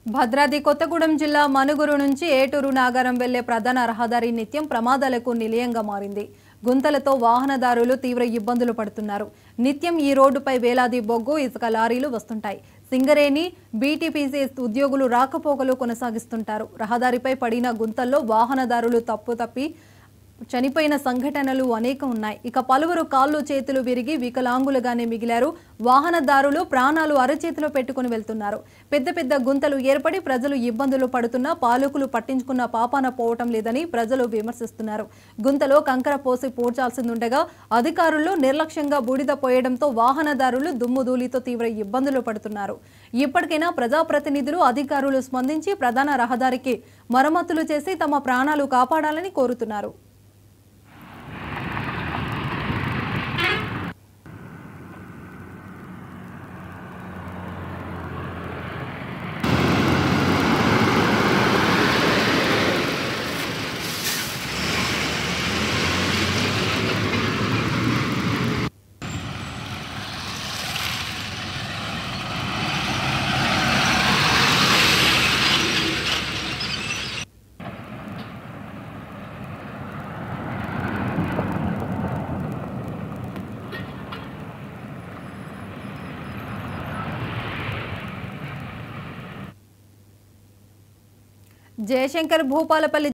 భద్రాద్రి కొత్తగూడెం జిల్లా మనుగురు నుంచి ఏటూరు నాగారం వెళ్లే ప్రధాన రహదారి నిత్యం ప్రమాదాలకు నిలయంగా మారింది గుంతలతో వాహనదారులు తీవ్ర ఇబ్బందులు పడుతున్నారు నిత్యం ఈ రోడ్డుపై వేలాది బొగ్గు ఇసుక లారీలు వస్తుంటాయి సింగరేణి బీటీపీసీ ఉద్యోగులు రాకపోకలు కొనసాగిస్తుంటారు రహదారిపై పడిన గుంతల్లో వాహనదారులు తప్పు తప్పి చనిపోయిన సంఘటనలు అనేక ఉన్నాయి ఇక పలువురు కాళ్ళు చేతులు విరిగి వికలాంగులుగానే మిగిలారు వాహనదారులు ప్రాణాలు అరచేతిలో పెట్టుకుని వెళ్తున్నారు పెద్ద పెద్ద గుంతలు ఏర్పడి ప్రజలు ఇబ్బందులు పడుతున్నా పాలకులు పట్టించుకున్న పాపాన పోవటం లేదని ప్రజలు విమర్శిస్తున్నారు గుంతలో కంకర పోసి పూడ్చాల్సిందుండగా అధికారులు నిర్లక్ష్యంగా బూడిద పోయడంతో వాహనదారులు దుమ్ముధూళితో తీవ్ర ఇబ్బందులు పడుతున్నారు ఇప్పటికైనా ప్రజాప్రతినిధులు అధికారులు స్పందించి ప్రధాన రహదారికి మరమ్మతులు చేసి తమ ప్రాణాలు కాపాడాలని కోరుతున్నారు జయశంకర్ భూపాలపల్లి